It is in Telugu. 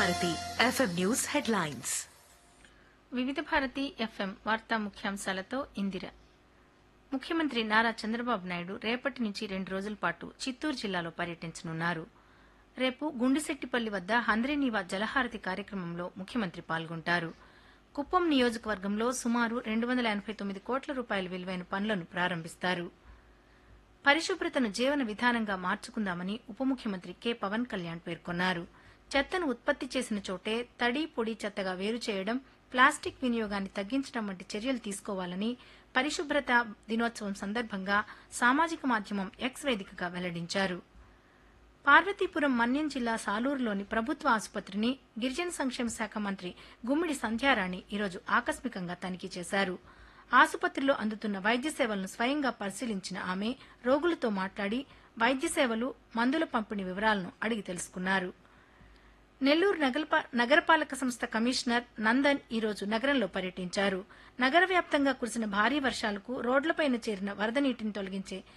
భారతి ఎఫ్ఎం న్యూస్ హెడ్లైన్స్ వివిధ భారతి ఎఫ్ఎం వార్తా ముఖ్యాంశాలతో ఇందిర ముఖ్యమంత్రి నారా చంద్రబాబు నాయుడు రేపటి నుంచి రెండు రోజుల పాటు చిత్తూరు జిల్లాలో పర్యటించనున్నారు రేపు గుండిశెట్టిపల్లి వద్ద హంద్రీనీవా జలహారతి కార్యక్రమంలో ముఖ్యమంత్రి పాల్గొంటారు కుప్పం నియోజకవర్గంలో సుమారు రెండు వందల ఎనబై తొమ్మిది కోట్ల రూపాయల విలువైన పనులను ప్రారంభిస్తారు పరిశుభ్రతను జీవన విధానంగా మార్చుకుందామని ఉప ముఖ్యమంత్రి కె పవన్ కళ్యాణ్ పేర్కొన్నారు చెత్తను ఉత్పత్తి చేసిన చోటే తడి పొడి చెత్తగా వేరు చేయడం ప్లాస్టిక్ వినియోగాన్ని తగ్గించడం వంటి చర్యలు తీసుకోవాలని పరిశుభ్రత దినోత్సవం సందర్భంగా సామాజిక మాధ్యమం ఎక్స్ వేదికగా వెల్లడించారు పార్వతీపురం మన్యం జిల్లా సాలూరులోని ప్రభుత్వ ఆసుపత్రిని గిరిజన సంక్షేమ శాఖ మంత్రి గుమ్మిడి సంధ్యారాణి ఈరోజు ఆకస్మికంగా తనిఖీ చేశారు ఆసుపత్రిలో అందుతున్న వైద్య సేవలను స్వయంగా పరిశీలించిన ఆమె రోగులతో మాట్లాడి వైద్య సేవలు మందుల పంపిణీ వివరాలను అడిగి తెలుసుకున్నారు నెల్లూరు నగరపా- నగరపాలక సంస్థ కమిషనర్ నందన్ ఈరోజు నగరంలో పర్యటించారు నగర వ్యాప్తంగా కురిసిన భారీ వర్షాలకు రోడ్లపైన చేరిన వరద నీటిని తొలగించే